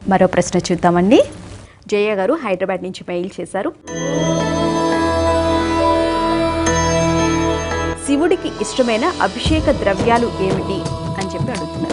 మరో ప్రశ్న చూద్దామండి జయ గారు హైదరాబాద్ నుంచి మెయిల్ చేశారు శివుడికి ఇష్టమైన అభిషేక ద్రవ్యాలు ఏమిటి అని చెప్పి అడుగుతున్నారు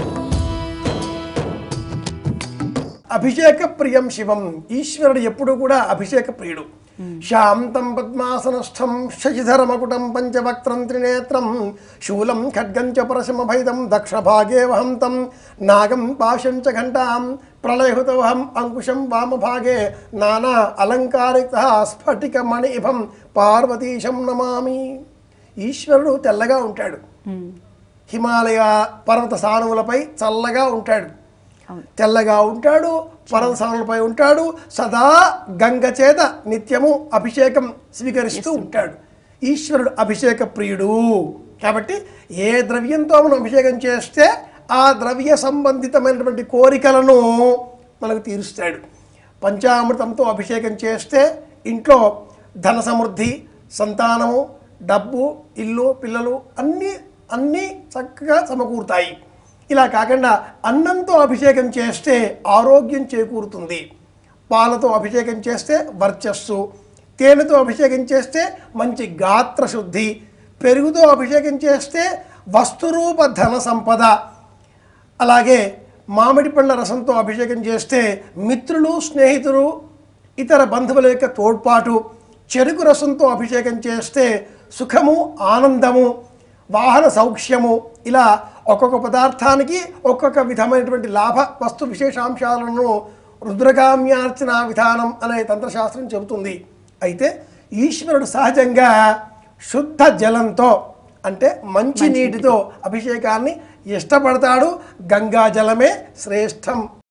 అభిషేక ప్రియం శివం ఈశ్వరుడు ఎప్పుడు కూడా అభిషేక ప్రియుడు శాంతం పద్మాసనస్థం శశిధరమకుటం పంచవక్త్రం త్రినేత్రం శూలం ఖడ్గం చ పరశమభైదం దక్షభాగే వహంతం నాగం పాశం చ ఘంటాం ప్రళయహుతవహం అంకుశం వామభాగే నానా అలంకారిత స్ఫటిక మణిభం పార్వతీశం నమామి ఈశ్వరుడు తెల్లగా ఉంటాడు హిమాలయ పర్వత సానువులపై చల్లగా ఉంటాడు అవును. తెల్లగా ఉంటాడు పర్వతసానులపై ఉంటాడు సదా గంగ చేత నిత్యము అభిషేకం స్వీకరిస్తూ ఉంటాడు ఈశ్వరుడు అభిషేక ప్రియుడు కాబట్టి ఏ ద్రవ్యంతో మనం అభిషేకం చేస్తే ఆ ద్రవ్య సంబంధితమైనటువంటి కోరికలను మనకు తీరుస్తాడు పంచామృతంతో అభిషేకం చేస్తే ఇంట్లో ధన సమృద్ధి సంతానము డబ్బు ఇల్లు పిల్లలు అన్నీ అన్నీ చక్కగా సమకూరుతాయి ఇలా కాకుండా అన్నంతో అభిషేకం చేస్తే ఆరోగ్యం చేకూరుతుంది పాలతో అభిషేకం చేస్తే వర్చస్సు తేనెతో అభిషేకం చేస్తే మంచి గాత్ర శుద్ధి పెరుగుతో అభిషేకం చేస్తే వస్తురూప ధన సంపద అలాగే మామిడి పండ్ల రసంతో అభిషేకం చేస్తే మిత్రులు స్నేహితులు ఇతర బంధువుల యొక్క తోడ్పాటు చెరుకు రసంతో అభిషేకం చేస్తే సుఖము ఆనందము వాహన సౌఖ్యము ఇలా ఒక్కొక్క పదార్థానికి ఒక్కొక్క విధమైనటువంటి లాభ వస్తు విశేషాంశాలను రుద్రగామ్యార్చన విధానం అనే తంత్రశాస్త్రం చెబుతుంది అయితే ఈశ్వరుడు సహజంగా శుద్ధ జలంతో అంటే మంచి నీటితో అభిషేకాన్ని ఇష్టపడతాడు గంగా జలమే శ్రేష్టం